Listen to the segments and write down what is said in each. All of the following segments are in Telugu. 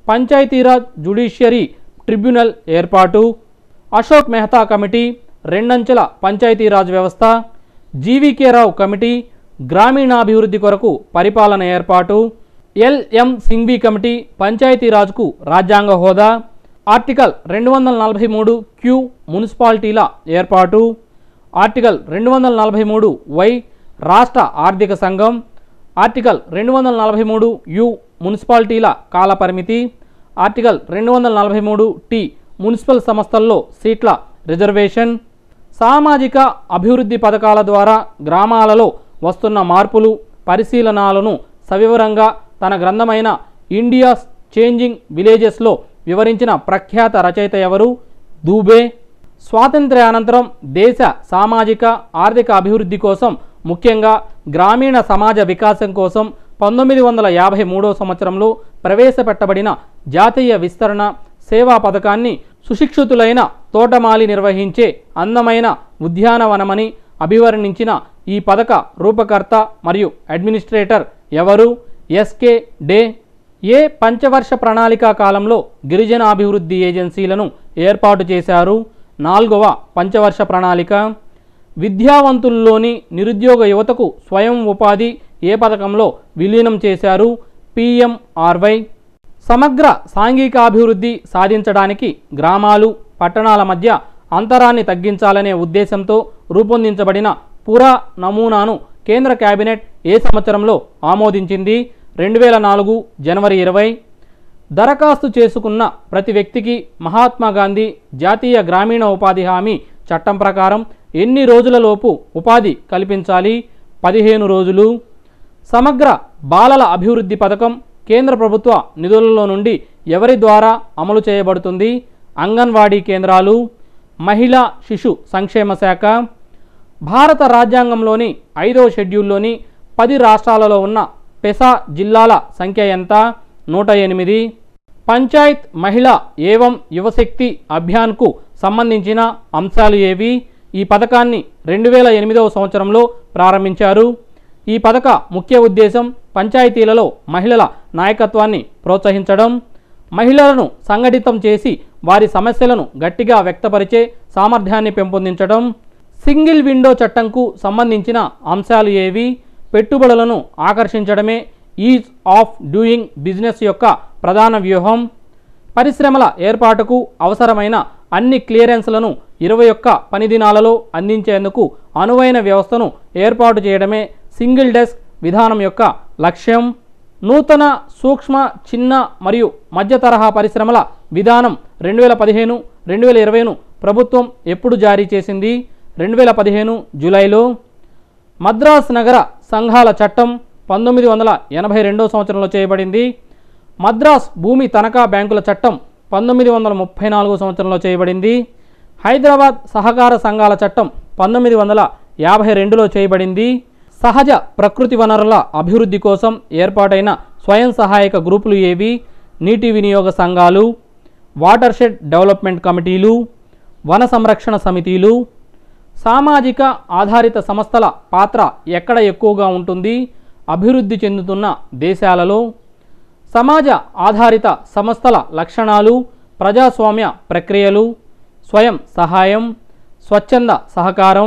పంచాయతీరాజ్ జ్యుడిషియరీ ట్రిబ్యునల్ ఏర్పాటు అశోక్ మెహతా కమిటీ రెండంచెల పంచాయతీరాజ్ వ్యవస్థ జీవీకే రావు కమిటీ గ్రామీణాభివృద్ధి కొరకు పరిపాలన ఏర్పాటు ఎల్ఎం సింఘ్వి కమిటీ పంచాయతీరాజ్కు రాజ్యాంగ హోదా ఆర్టికల్ రెండు వందల నలభై మూడు క్యూ మున్సిపాలిటీల ఏర్పాటు ఆర్టికల్ రెండు వందల నలభై మూడు వై రాష్ట్ర ఆర్థిక సంఘం ఆర్టికల్ రెండు వందల నలభై మూడు యు మున్సిపాలిటీల కాలపరిమితి ఆర్టికల్ రెండు వందల నలభై మూడు టి మున్సిపల్ సంస్థల్లో సీట్ల రిజర్వేషన్ సామాజిక అభివృద్ధి పథకాల ద్వారా గ్రామాలలో వస్తున్న మార్పులు పరిశీలనాలను సవివరంగా తన గ్రంథమైన ఇండియాస్ చేంజింగ్ విలేజెస్లో వివరించిన ప్రఖ్యాత రచయిత ఎవరు దూబే స్వాతంత్ర్యానంతరం దేశ సామాజిక ఆర్థిక అభివృద్ధి కోసం ముఖ్యంగా గ్రామీణ సమాజ వికాసం కోసం పంతొమ్మిది వందల యాభై మూడో సంవత్సరంలో ప్రవేశపెట్టబడిన జాతీయ విస్తరణ సేవా పథకాన్ని సుశిక్షితులైన తోటమాలి నిర్వహించే అందమైన ఉద్యానవనమని అభివర్ణించిన ఈ పథక రూపకర్త మరియు అడ్మినిస్ట్రేటర్ ఎవరు ఎస్కే డే ఏ పంచవర్ష ప్రణాళిక కాలంలో గిరిజన అభివృద్ధి ఏజెన్సీలను ఏర్పాటు చేశారు నాలుగవ పంచవర్ష ప్రణాళిక విద్యావంతుల్లోని నిరుద్యోగ యువతకు స్వయం ఉపాధి ఏ పథకంలో విలీనం చేశారు పిఎంఆర్వై సమగ్ర సాంఘికాభివృద్ధి సాధించడానికి గ్రామాలు పట్టణాల మధ్య అంతరాన్ని తగ్గించాలనే ఉద్దేశంతో రూపొందించబడిన పురా నమూనాను కేంద్ర కేబినెట్ ఏ సంవత్సరంలో ఆమోదించింది రెండు వేల నాలుగు జనవరి ఇరవై దరఖాస్తు చేసుకున్న ప్రతి వ్యక్తికి మహాత్మా గాంధీ జాతీయ గ్రామీణ ఉపాధి హామీ చట్టం ప్రకారం ఎన్ని రోజులలోపు ఉపాధి కల్పించాలి పదిహేను రోజులు సమగ్ర బాలల అభివృద్ధి పథకం కేంద్ర ప్రభుత్వ నిధులలో నుండి ఎవరి ద్వారా అమలు చేయబడుతుంది అంగన్వాడీ కేంద్రాలు మహిళా శిశు సంక్షేమ శాఖ భారత రాజ్యాంగంలోని ఐదవ షెడ్యూల్లోని పది రాష్ట్రాలలో ఉన్న పెసా జిల్లాల సంఖ్య ఎంత నూట ఎనిమిది పంచాయత్ మహిళా ఏవం యువశక్తి అభియాన్కు సంబంధించిన అంశాలు ఏవి ఈ పథకాన్ని రెండు వేల ఎనిమిదవ సంవత్సరంలో ప్రారంభించారు ఈ పథక ముఖ్య ఉద్దేశం పంచాయతీలలో మహిళల నాయకత్వాన్ని ప్రోత్సహించడం మహిళలను సంఘటితం చేసి వారి సమస్యలను గట్టిగా వ్యక్తపరిచే సామర్థ్యాన్ని పెంపొందించడం సింగిల్ విండో చట్టంకు సంబంధించిన అంశాలు ఏవి పెట్టుబడులను ఆకర్షించడమే ఈజ్ ఆఫ్ డూయింగ్ బిజినెస్ యొక్క ప్రధాన వ్యూహం పరిశ్రమల ఏర్పాటుకు అవసరమైన అన్ని క్లియరెన్స్లను ఇరవై ఒక్క పని దినాలలో అందించేందుకు అనువైన వ్యవస్థను ఏర్పాటు చేయడమే సింగిల్ డెస్క్ విధానం యొక్క లక్ష్యం నూతన సూక్ష్మ చిన్న మరియు మధ్య తరహా పరిశ్రమల విధానం రెండు వేల పదిహేను రెండు వేల ఇరవైను ప్రభుత్వం ఎప్పుడు జారీ చేసింది రెండు వేల పదిహేను జూలైలో మద్రాస్ నగర సంఘాల చట్టం పంతొమ్మిది వందల ఎనభై రెండో సంవత్సరంలో చేయబడింది మద్రాస్ భూమి తనఖా బ్యాంకుల చట్టం పంతొమ్మిది వందల ముప్పై నాలుగో సంవత్సరంలో చేయబడింది హైదరాబాద్ సహకార సంఘాల చట్టం పంతొమ్మిది వందల యాభై రెండులో చేయబడింది సహజ ప్రకృతి వనరుల అభివృద్ధి కోసం ఏర్పాటైన స్వయం సహాయక గ్రూపులు ఏవి నీటి వినియోగ సంఘాలు వాటర్ షెడ్ డెవలప్మెంట్ కమిటీలు వన సంరక్షణ సమితిలు సామాజిక ఆధారిత సంస్థల పాత్ర ఎక్కడ ఎక్కువగా ఉంటుంది అభివృద్ధి చెందుతున్న దేశాలలో సమాజ ఆధారిత సంస్థల లక్షణాలు ప్రజాస్వామ్య ప్రక్రియలు స్వయం సహాయం స్వచ్ఛంద సహకారం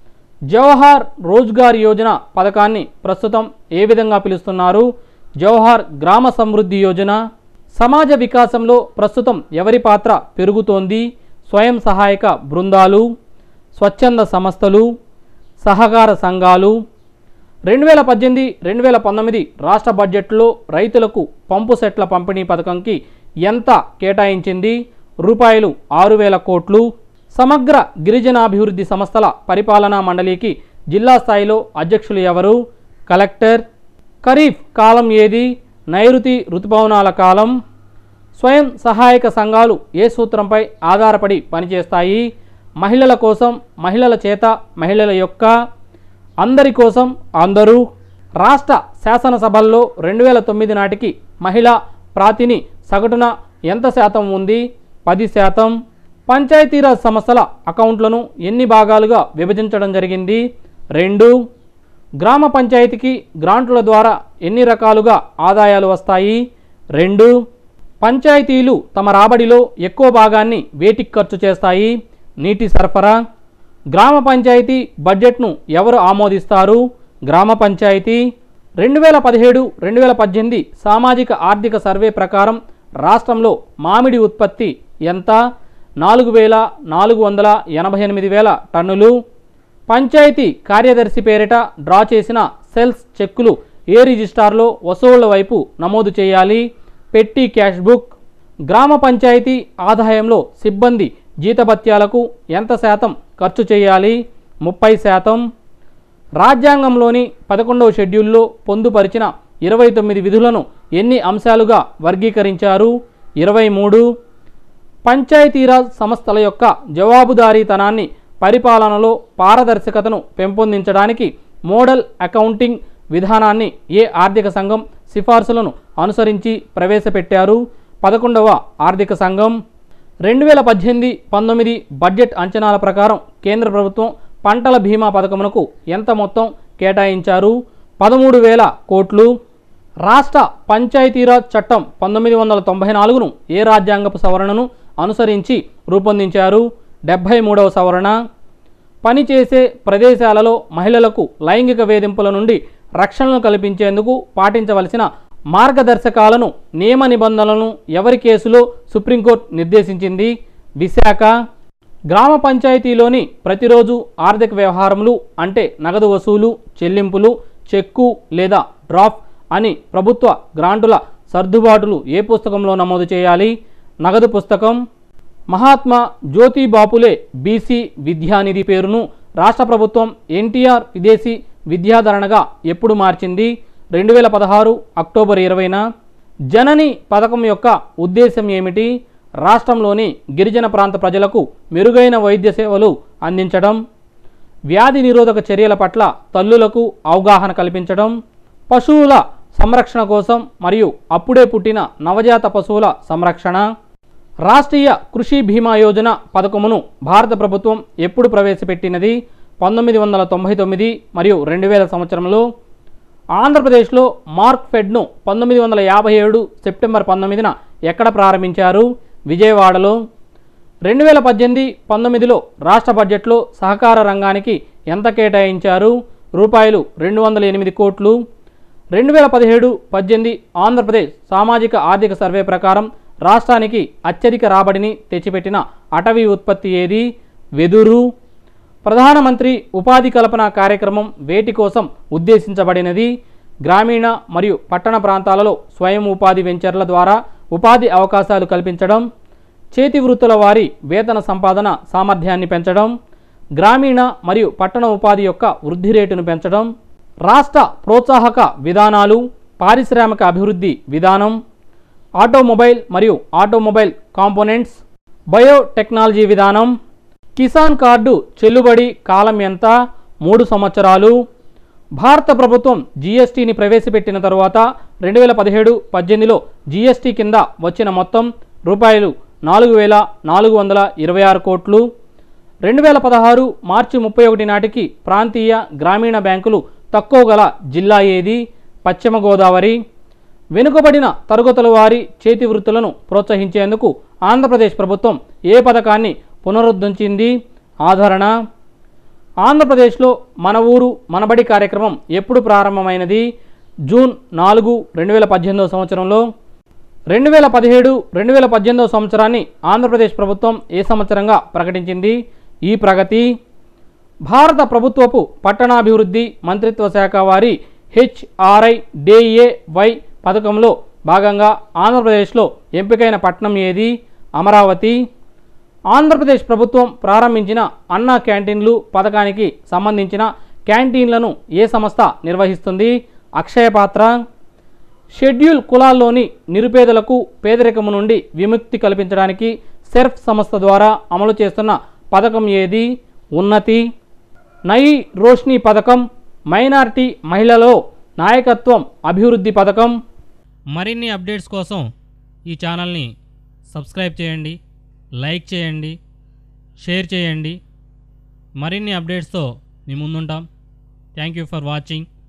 జవహర్ రోజ్గార్ యోజన పథకాన్ని ప్రస్తుతం ఏ విధంగా పిలుస్తున్నారు జవహర్ గ్రామ సమృద్ధి యోజన సమాజ వికాసంలో ప్రస్తుతం ఎవరి పాత్ర పెరుగుతోంది స్వయం సహాయక బృందాలు స్వచ్ఛంద సంస్థలు సహకార సంఘాలు రెండు వేల పద్దెనిమిది రెండు వేల పంతొమ్మిది రాష్ట్ర బడ్జెట్లో రైతులకు పంపు సెట్ల పంపిణీ పథకంకి ఎంత కేటాయించింది రూపాయలు ఆరు వేల కోట్లు సమగ్ర గిరిజనాభివృద్ధి సంస్థల పరిపాలనా మండలికి జిల్లా స్థాయిలో అధ్యక్షులు ఎవరు కలెక్టర్ ఖరీఫ్ కాలం ఏది నైరుతి ఋతుపవనాల కాలం స్వయం సహాయక సంఘాలు ఏ సూత్రంపై ఆధారపడి పనిచేస్తాయి మహిళల కోసం మహిళల చేత మహిళల యొక్క అందరి కోసం అందరూ రాష్ట్ర శాసనసభల్లో రెండు వేల తొమ్మిది నాటికి మహిళా ప్రాతిని సగటున ఎంత శాతం ఉంది పది శాతం పంచాయతీరాజ్ సంస్థల అకౌంట్లను ఎన్ని భాగాలుగా విభజించడం జరిగింది రెండు గ్రామ పంచాయతీకి గ్రాంట్ల ద్వారా ఎన్ని రకాలుగా ఆదాయాలు వస్తాయి రెండు పంచాయతీలు తమ రాబడిలో ఎక్కువ భాగాన్ని వేటికి ఖర్చు చేస్తాయి నీటి సరఫరా గ్రామ పంచాయతీ బడ్జెట్ను ఎవరు ఆమోదిస్తారు గ్రామ పంచాయతీ రెండు వేల పదిహేడు రెండు వేల పద్దెనిమిది సామాజిక ఆర్థిక సర్వే ప్రకారం రాష్ట్రంలో మామిడి ఉత్పత్తి ఎంత నాలుగు వేల నాలుగు వందల ఎనభై ఎనిమిది వేల టన్నులు పంచాయతీ కార్యదర్శి పేరిట డ్రా చేసిన సెల్స్ చెక్కులు ఏ రిజిస్టార్లో వసూళ్ల వైపు నమోదు చేయాలి పెట్టి క్యాష్ బుక్ గ్రామ పంచాయతీ ఆదాయంలో సిబ్బంది జీతభత్యాలకు ఎంత శాతం ఖర్చు చేయాలి ముప్పై శాతం రాజ్యాంగంలోని పదకొండవ షెడ్యూల్లో పొందుపరిచిన ఇరవై తొమ్మిది విధులను ఎన్ని అంశాలుగా వర్గీకరించారు ఇరవై మూడు పంచాయతీరాజ్ సంస్థల యొక్క జవాబుదారీతనాన్ని పరిపాలనలో పారదర్శకతను పెంపొందించడానికి మోడల్ అకౌంటింగ్ విధానాన్ని ఏ ఆర్థిక సంఘం సిఫార్సులను అనుసరించి ప్రవేశపెట్టారు పదకొండవ ఆర్థిక సంఘం రెండు వేల పద్దెనిమిది పంతొమ్మిది బడ్జెట్ అంచనాల ప్రకారం కేంద్ర ప్రభుత్వం పంటల బీమా పథకమునకు ఎంత మొత్తం కేటాయించారు పదమూడు వేల కోట్లు రాష్ట్ర పంచాయతీరాజ్ చట్టం పంతొమ్మిది వందల తొంభై నాలుగును ఏ రాజ్యాంగపు సవరణను అనుసరించి రూపొందించారు డెబ్భై మూడవ సవరణ పనిచేసే ప్రదేశాలలో మహిళలకు లైంగిక వేధింపుల నుండి రక్షణను కల్పించేందుకు పాటించవలసిన మార్గదర్శకాలను నియమ నిబంధనలను ఎవరి కేసులో సుప్రీంకోర్టు నిర్దేశించింది విశాఖ గ్రామ పంచాయతీలోని ప్రతిరోజు ఆర్థిక వ్యవహారములు అంటే నగదు వసూలు చెల్లింపులు చెక్కు లేదా డ్రాఫ్ట్ అని ప్రభుత్వ గ్రాంటుల సర్దుబాటులు ఏ పుస్తకంలో నమోదు చేయాలి నగదు పుస్తకం మహాత్మా జ్యోతి బాపులే బీసీ విద్యానిధి పేరును రాష్ట్ర ప్రభుత్వం ఎన్టీఆర్ విదేశీ విద్యాధరణగా ఎప్పుడు మార్చింది రెండు వేల పదహారు అక్టోబర్ ఇరవైన జనని పథకం యొక్క ఉద్దేశం ఏమిటి రాష్ట్రంలోని గిరిజన ప్రాంత ప్రజలకు మెరుగైన వైద్య సేవలు అందించడం వ్యాధి నిరోధక చర్యల పట్ల తల్లులకు అవగాహన కల్పించడం పశువుల సంరక్షణ కోసం మరియు అప్పుడే పుట్టిన నవజాత పశువుల సంరక్షణ రాష్ట్రీయ కృషి బీమా యోజన పథకమును భారత ప్రభుత్వం ఎప్పుడు ప్రవేశపెట్టినది పంతొమ్మిది వందల తొంభై తొమ్మిది మరియు రెండు వేల సంవత్సరంలో ఆంధ్రప్రదేశ్లో మార్క్ ఫెడ్ను పంతొమ్మిది వందల యాభై ఏడు సెప్టెంబర్ పంతొమ్మిదిన ఎక్కడ ప్రారంభించారు విజయవాడలో రెండు వేల పద్దెనిమిది పంతొమ్మిదిలో రాష్ట్ర బడ్జెట్లో సహకార రంగానికి ఎంత కేటాయించారు రూపాయలు రెండు వందల ఎనిమిది కోట్లు రెండు వేల పదిహేడు పద్దెనిమిది ఆంధ్రప్రదేశ్ సామాజిక ఆర్థిక సర్వే ప్రకారం రాష్ట్రానికి అత్యధిక రాబడిని తెచ్చిపెట్టిన అటవీ ఉత్పత్తి ఏది వెదురు ప్రధానమంత్రి ఉపాధి కల్పన కార్యక్రమం వేటి కోసం ఉద్దేశించబడినది గ్రామీణ మరియు పట్టణ ప్రాంతాలలో స్వయం ఉపాధి వెంచర్ల ద్వారా ఉపాధి అవకాశాలు కల్పించడం చేతి వృత్తుల వారి వేతన సంపాదన సామర్థ్యాన్ని పెంచడం గ్రామీణ మరియు పట్టణ ఉపాధి యొక్క వృద్ధి రేటును పెంచడం రాష్ట్ర ప్రోత్సాహక విధానాలు పారిశ్రామిక అభివృద్ధి విధానం ఆటోమొబైల్ మరియు ఆటోమొబైల్ కాంపోనెంట్స్ బయోటెక్నాలజీ విధానం కిసాన్ కార్డు చెల్లుబడి కాలం ఎంత మూడు సంవత్సరాలు భారత ప్రభుత్వం జీఎస్టీని ప్రవేశపెట్టిన తరువాత రెండు వేల పదిహేడు పద్దెనిమిదిలో జీఎస్టీ కింద వచ్చిన మొత్తం రూపాయలు నాలుగు వేల నాలుగు వందల ఇరవై ఆరు కోట్లు రెండు వేల పదహారు మార్చి ముప్పై ఒకటి నాటికి ప్రాంతీయ గ్రామీణ బ్యాంకులు తక్కువ గల జిల్లా ఏది పశ్చిమ గోదావరి వెనుకబడిన తరగతుల వారి చేతి వృత్తులను ప్రోత్సహించేందుకు ఆంధ్రప్రదేశ్ ప్రభుత్వం ఏ పథకాన్ని పునరుద్ధరించింది ఆదరణ ఆంధ్రప్రదేశ్లో మన ఊరు మనబడి కార్యక్రమం ఎప్పుడు ప్రారంభమైనది జూన్ నాలుగు రెండు వేల పద్దెనిమిదవ సంవత్సరంలో రెండు వేల పదిహేడు రెండు వేల పద్దెనిమిదవ సంవత్సరాన్ని ఆంధ్రప్రదేశ్ ప్రభుత్వం ఏ సంవత్సరంగా ప్రకటించింది ఈ ప్రగతి భారత ప్రభుత్వపు పట్టణాభివృద్ధి మంత్రిత్వ శాఖ వారి హెచ్ఆర్ఐ వై పథకంలో భాగంగా ఆంధ్రప్రదేశ్లో ఎంపికైన పట్టణం ఏది అమరావతి ఆంధ్రప్రదేశ్ ప్రభుత్వం ప్రారంభించిన అన్నా క్యాంటీన్లు పథకానికి సంబంధించిన క్యాంటీన్లను ఏ సంస్థ నిర్వహిస్తుంది అక్షయపాత్ర షెడ్యూల్ కులాల్లోని నిరుపేదలకు పేదరికము నుండి విముక్తి కల్పించడానికి సెర్ఫ్ సంస్థ ద్వారా అమలు చేస్తున్న పథకం ఏది ఉన్నతి నయి రోష్ని పథకం మైనారిటీ మహిళలో నాయకత్వం అభివృద్ధి పథకం మరిన్ని అప్డేట్స్ కోసం ఈ ఛానల్ని సబ్స్క్రైబ్ చేయండి లైక్ చేయండి షేర్ చేయండి మరిన్ని అప్డేట్స్తో మీ ముందుంటాం థ్యాంక్ యూ ఫర్ వాచింగ్